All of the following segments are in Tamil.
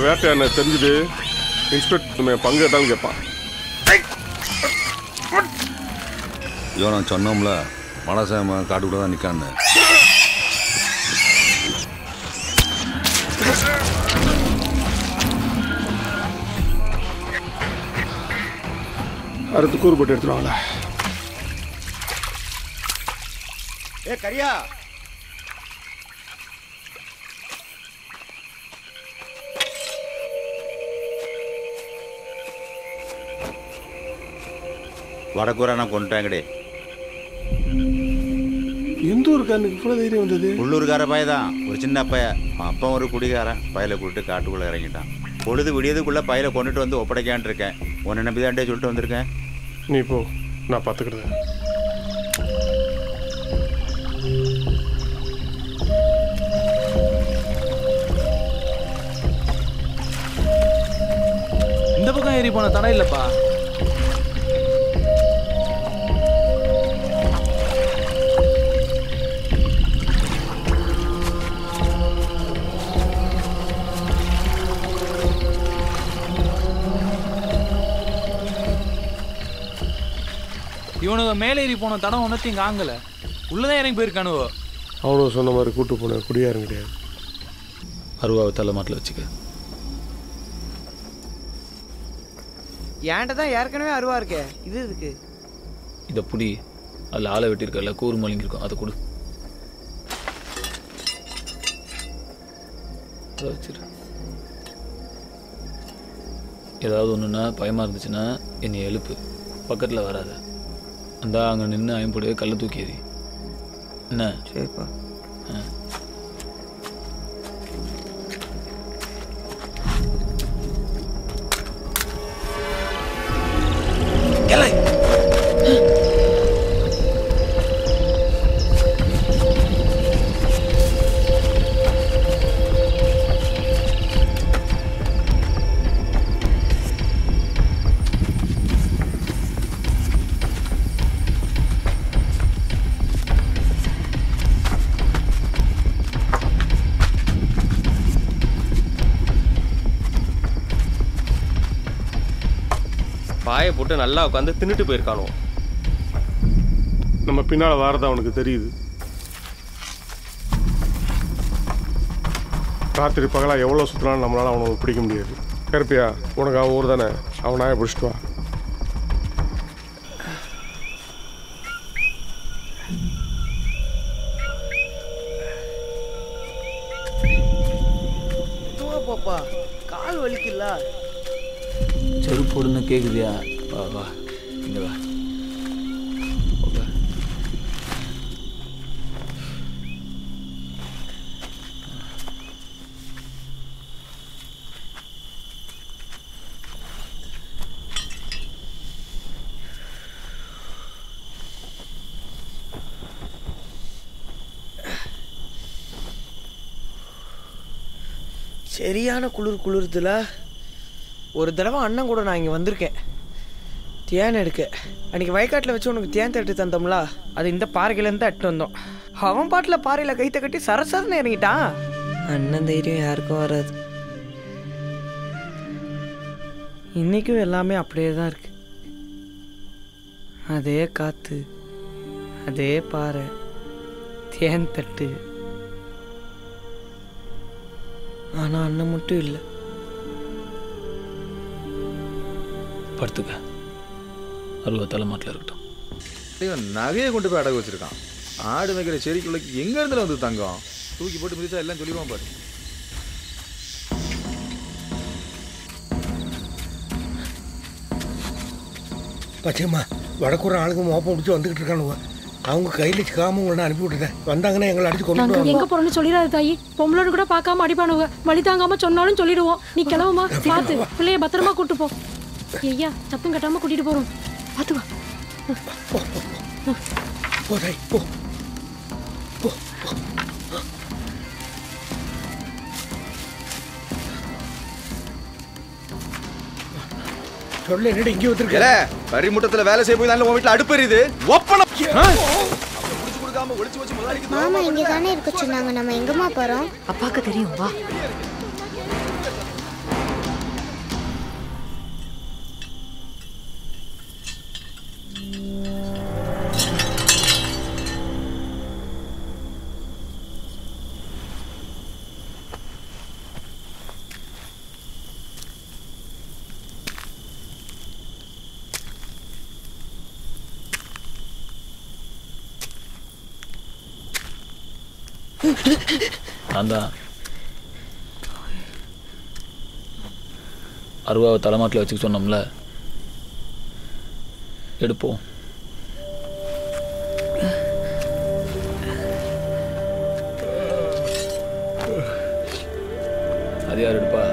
வேட்டையான தெரிஞ்சுது இன்ஸ்பெக்டர் நம்ம பங்கு கேட்டாலும் கேட்பான் ஐயோ நான் சொன்னோம்ல மனசாம காட்டுக்குள்ள தான் நிற்கான்னு அறுத்து கூறு போட்டு எடுத்துருவாங்களா ஏ கரியா வடக்கூரை நான் கொண்டுட்டாங்கடே எந்த ஊருக்காரனுக்கு இவ்வளோ தைரியம் வந்தது உள்ளூர்கார பைய தான் ஒரு சின்ன பைய அவன் அப்பா ஒரு குடிகாரன் பையில கூப்பிட்டு காட்டுக்குள்ளே இறங்கிட்டான் பொழுது விடியதுக்குள்ளே பையில கொண்டுட்டு வந்து ஒப்படைக்கான் இருக்கேன் உன்னை நம்பி தான்டே சொல்லிட்டு வந்திருக்கேன் நீ போ நான் பார்த்துக்கிடுதேன் இந்த பக்கம் ஏறி போன தடை இல்லப்பா இவனுங்க மேலே ஏறி போன தடம் ஒன்றத்தையும் காங்கல உள்ளதான் இறங்கி போயிருக்கானுவோ அவனும் சொன்ன மாதிரி கூட்டு போன குடியாரும் கிடையாது அருவாவை தலை மாட்டில் வச்சுக்க என்கிட்ட தான் ஏற்கனவே அருவா இருக்கே இது இதுக்கு இதை புடி அதில் ஆளை வெட்டியிருக்கல கூறு மலிங்கிருக்கும் அதை கொடு அதை வச்சிரு ஏதாவது ஒன்றுனா பயமாக இருந்துச்சுன்னா என்னை எழுப்பு பக்கத்தில் வராத அந்த அங்கே நின்று ஐம்பது கல்லை தூக்கி எறி என்ன சரிப்பா ஆ பாயை போட்டு நல்லா உட்காந்து தின்னுட்டு போயிருக்கானோ நம்ம பின்னால் வாரது அவனுக்கு தெரியுது ராத்திரி பகலா எவ்வளோ சுற்றினாலும் நம்மளால அவனை பிடிக்க முடியாது கருப்பியா உனக்கு அவன் ஊர் தானே அவன் நாயை பிடிச்சிட்டு வா தூவ பாப்பா கால் வலிக்குல்ல செருப்பு போடுன்னு கேட்குதியா வா வா இங்கே வா உட்கார். சரியான குளிர் குளிர்துல ஒரு தடவை அண்ணன் கூட நான் இங்கே வந்திருக்கேன் தேன் எடுக்க அன்னைக்கு வயக்காட்டில் வச்சு உனக்கு தேன் தட்டு தந்தோம்ல அது இந்த பாறையிலேருந்து தட்டு வந்தோம் அவன் பாட்டில் பாறையில் கைத்த கட்டி சரசரன்னு இறங்கிட்டான் அண்ணன் தைரியம் யாருக்கும் வராது இன்னைக்கும் எல்லாமே அப்படியே தான் இருக்கு அதே காத்து அதே பாறை தேன் தட்டு ஆனா அண்ணன் மட்டும் இல்லை படுத்துக்க அருவா தலை மாட்டில் இருக்கட்டும் இவன் நகையை கொண்டு போய் அடகு வச்சிருக்கான் ஆடு மேய்க்கிற செடிக்குள்ள எங்க இருந்துல வந்து தங்கம் தூக்கி போட்டு மிதிச்சா எல்லாம் சொல்லிடுவான் பாரு பச்சைம்மா வடக்கூற ஆளுங்க மோப்பம் பிடிச்சி வந்துகிட்டு இருக்கானுங்க அவங்க கையில் சிக்காம உங்களை அனுப்பி விட்டுட்டேன் வந்தாங்கன்னா எங்களை அடிச்சு கொண்டு நாங்க வருவாங்க எங்க போறோம்னு சொல்லிடாத தாயி பொம்பளோடு கூட பார்க்காம அடிப்பானுவ வழி தாங்காம சொன்னாலும் சொல்லிடுவோம் நீ கிளவுமா பார்த்து பிள்ளைய பத்திரமா கூட்டு போ ஐயா சத்தம் கட்டாம கூட்டிட்டு போறோம் பார்த்து வா போ தாய் போ சொல்ல என்னடி இங்கே வந்துருக்க ஏல பரிமுட்டத்துல வேலை செய்ய போய் தான் உன் வீட்டுல அடுப்பு எரியுது ஒப்பனம் முடிச்சு கொடுக்காம ஒளிச்சு வச்சு முதலாளிக்கு மாமா இங்க தானே இருக்க சொன்னாங்க நம்ம எங்கம்மா போறோம் அப்பாக்கு தெரியும் வா நான் தான் அருவாவை தலைமாட்டில் வச்சுக்க சொன்னோம்ல எடுப்போம் அது யார் எடுப்பா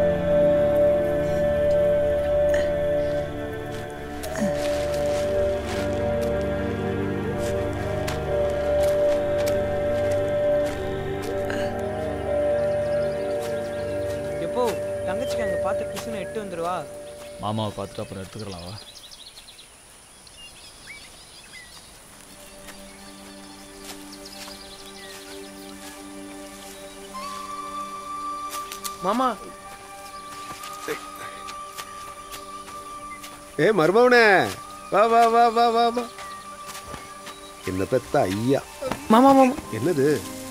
எப்போ தங்கச்சிக்கு அங்கே பார்த்து கிசுன்னு எட்டு வந்துடுவா மாமாவை பார்த்துட்டு அப்புறம் எடுத்துக்கலாம் வா மாமா ஏ மருமவனே வா வா வா வா வா வா என்ன பெத்த ஐயா மாமா மாமா என்னது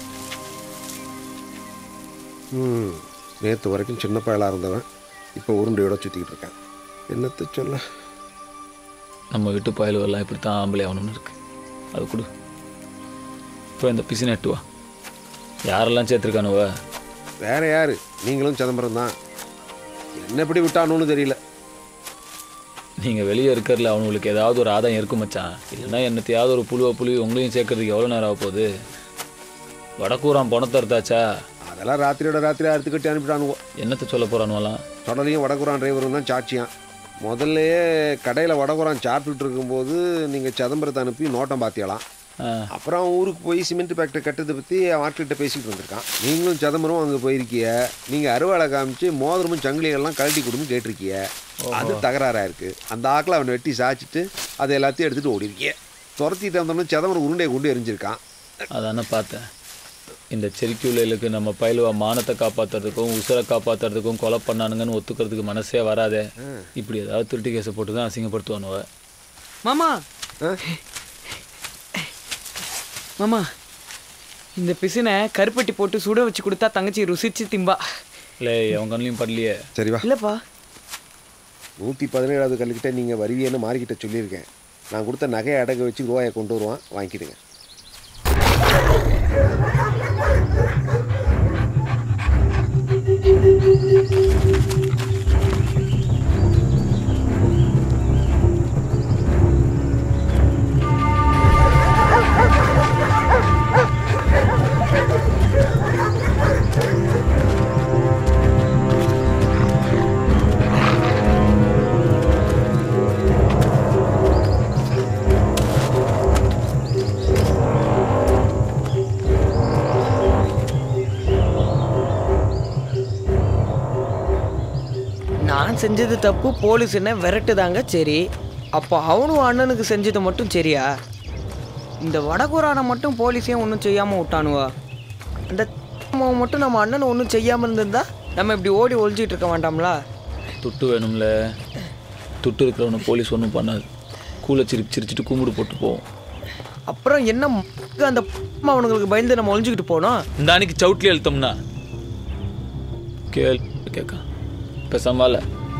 ம் நேற்று வரைக்கும் சின்ன பயலாக இருந்தவன் இப்போ உருண்டையோட சுற்றிக்கிட்டு இருக்கேன் என்னத்தை சொல்ல நம்ம வீட்டு பயலுவெல்லாம் இப்படி தான் ஆம்பளை ஆகணும்னு இருக்கு அது கொடு இப்போ இந்த பிசினை எட்டு வா யாரெல்லாம் சேர்த்துருக்கானுவ வேற யாரு நீங்களும் சிதம்பரம் தான் என்ன எப்படி விட்டானுன்னு தெரியல நீங்கள் வெளியே இருக்கிறதுல அவனுங்களுக்கு ஏதாவது ஒரு ஆதாயம் இருக்கும் மச்சான் இல்லைன்னா என்னத்தையாவது ஒரு புழுவை புழுவி உங்களையும் சேர்க்கறதுக்கு எவ்வளோ நேரம் ஆக போகுது வடக்கூறான் பணத்தை எடுத்தாச்சா அதெல்லாம் ராத்திரியோட ராத்திரி அறுத்து கட்டி அனுப்பிட்டானுவோ என்னத்தை சொல்ல போகிறானுவலாம் தொடர்லையும் வடகுரான் டிரைவரும் தான் சாட்சியான் முதல்லயே கடையில் வடகுரான் சாப்பிட்டுட்டு இருக்கும்போது நீங்கள் சிதம்பரத்தை அனுப்பி நோட்டம் பார்த்தியலாம் அப்புறம் அவன் ஊருக்கு போய் சிமெண்ட் ஃபேக்டரி கட்டத்தை பற்றி ஆட்கிட்ட பேசிக்கிட்டு வந்திருக்கான் நீங்களும் சிதம்பரம் அங்கே போயிருக்கிய நீங்கள் அறுவாளை காமிச்சு மோதிரமும் சங்கிலிகள்லாம் கழட்டி கொடுன்னு கேட்டிருக்கிய அது தகராறாக இருக்குது அந்த ஆக்கில் அவனை வெட்டி சாய்ச்சிட்டு அதை எல்லாத்தையும் எடுத்துகிட்டு ஓடிருக்கிய துரத்திட்டு வந்தோம்னா சிதம்பரம் உருண்டையை கொண்டு எரிஞ்சிருக்கான் அதானே பார்த்தேன் இந்த செரிக்குள்ளைகளுக்கு நம்ம பயிலுவா மானத்தை காப்பாற்றுறதுக்கும் உசுரை காப்பாற்றுறதுக்கும் கொலை பண்ணானுங்கன்னு ஒத்துக்கிறதுக்கு மனசே வராதே இப்படி ஏதாவது திருட்டு கேஸை போட்டு தான் அசிங்கப்படுத்துவானுவ மாமா மாமா இந்த பிசினை கருப்பட்டி போட்டு சுட வச்சு கொடுத்தா தங்கச்சி ருசிச்சு திம்பா இல்லை அவன் கண்ணிலையும் படலையே சரி வா இல்லைப்பா நூற்றி பதினேழாவது கல்லுக்கிட்ட நீங்கள் வருவியன்னு மாறிக்கிட்ட சொல்லியிருக்கேன் நான் கொடுத்த நகையை அடகு வச்சு ரூபாயை கொண்டு வருவான் வாங்கிக்கிடுங்க நான் செஞ்சது தப்பு போலீஸ் என்ன விரட்டுதாங்க சரி அப்போ அவனும் அண்ணனுக்கு செஞ்சது மட்டும் சரியா இந்த வடகுரானை மட்டும் போலீஸையும் ஒன்றும் செய்யாமல் விட்டானுவா அந்த அவன் மட்டும் நம்ம அண்ணன் ஒன்றும் செய்யாமல் இருந்திருந்தா நம்ம இப்படி ஓடி ஒழிச்சிட்டு இருக்க வேண்டாம்லா துட்டு வேணும்ல துட்டு இருக்கிறவனை போலீஸ் ஒன்றும் பண்ணாது கூலை சிரிப்பு சிரிச்சிட்டு கும்பிடு போட்டு போவோம் அப்புறம் என்ன ம- அந்த அவனுங்களுக்கு பயந்து நம்ம ஒழிஞ்சுக்கிட்டு போனோம் இந்த அன்னைக்கு சவுட்லி எழுத்தோம்னா கேள் கேட்க பேசாமல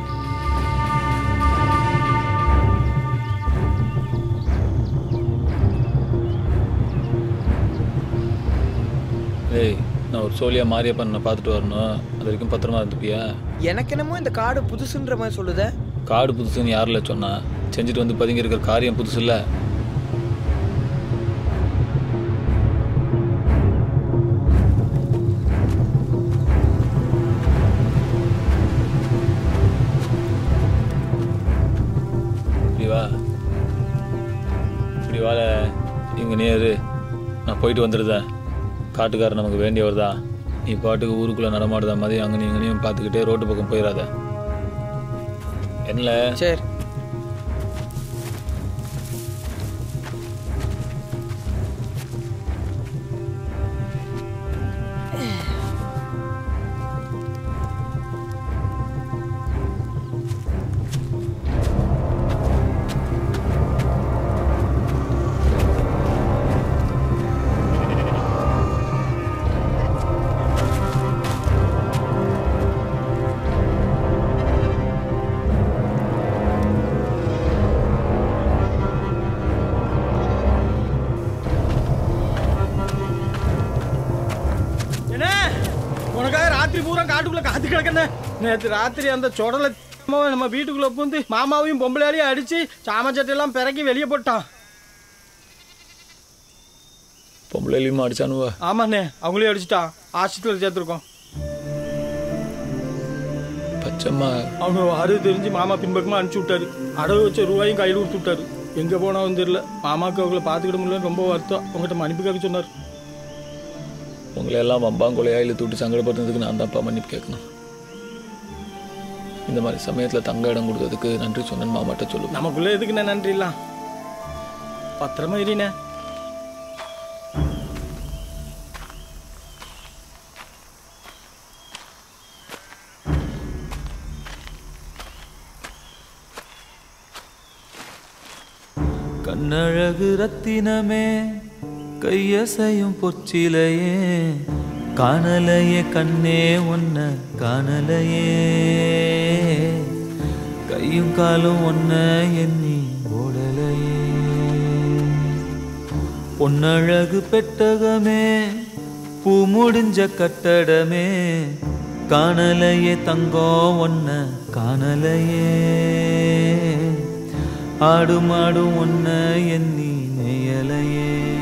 ஏய் நான் ஒரு சோழியா மாரியப்பன் நான் பார்த்துட்டு வரணும் அது வரைக்கும் பத்திரமா இருந்துப்பியா எனக்கு என்னமோ இந்த காடு புதுசுன்ற மாதிரி சொல்லுத காடு புதுசுன்னு யாரில் சொன்னா செஞ்சுட்டு வந்து பதுங்கி இருக்கிற காரியம் புதுசு இல்லை இப்படி வா இப்படி வாழ இங்கே நேரு நான் போயிட்டு வந்துடுதேன் காட்டுக்காரர் நமக்கு வேண்டியவர் தான் நீ பாட்டுக்கு ஊருக்குள்ளே நடமாடுத மாதிரி அங்கனையும் இங்கனையும் பார்த்துக்கிட்டே ரோட்டு பக்கம் போயிடாத என்ன சரி ராத்திரி பூரா காட்டுக்குள்ள காத்து கிடக்கண்ணே நேற்று ராத்திரி அந்த சொடலை நம்ம வீட்டுக்குள்ள பூந்து மாமாவையும் பொம்பளையாலையும் அடிச்சு சாமச்சட்டையெல்லாம் பிறக்கி வெளியே போட்டான் பொம்பளையிலையும் அடிச்சானுவா ஆமாண்ணே அவங்களையும் அடிச்சிட்டான் ஆஸ்பத்திரியில் சேர்த்துருக்கோம் பச்சம்மா அவங்க அறுது தெரிஞ்சு மாமா பின்பக்கமாக அனுப்பிச்சி விட்டாரு அடவு வச்ச ரூபாயும் கையில் கொடுத்து விட்டாரு எங்கே போனாலும் தெரியல மாமாவுக்கு அவங்கள பார்த்துக்கிட முடியல ரொம்ப வருத்தம் உங்கள்கிட்ட மன்னிப்பு கேட்க சொன்னார் உங்களை எல்லாம் வம்பாங்கொலையா இழுத்து விட்டு சங்கடப்படுறதுக்கு நான் தான்ப்பா மன்னிப்பு கேட்கணும் இந்த மாதிரி சமயத்தில் தங்க இடம் கொடுத்ததுக்கு நன்றி சொன்னேன் மாமாட்ட சொல்லுவேன் நமக்குள்ளே எதுக்குண்ணே நன்றி இல்லாம் பத்திரமா இருண்ணே கண்ணழகு ரத்தினமே கையசையும் பொச்சிலையே காணலையே கண்ணே ஒன்ன காணலையே கையும் காலும் ஒன்ன எண்ணி ஓடலையே பொன்னழகு பெட்டகமே பூ முடிஞ்ச கட்டடமே காணலையே தங்கம் ஒன்ன காணலையே ஆடும் ஆடும் ஒன்ன எண்ணி மேயலையே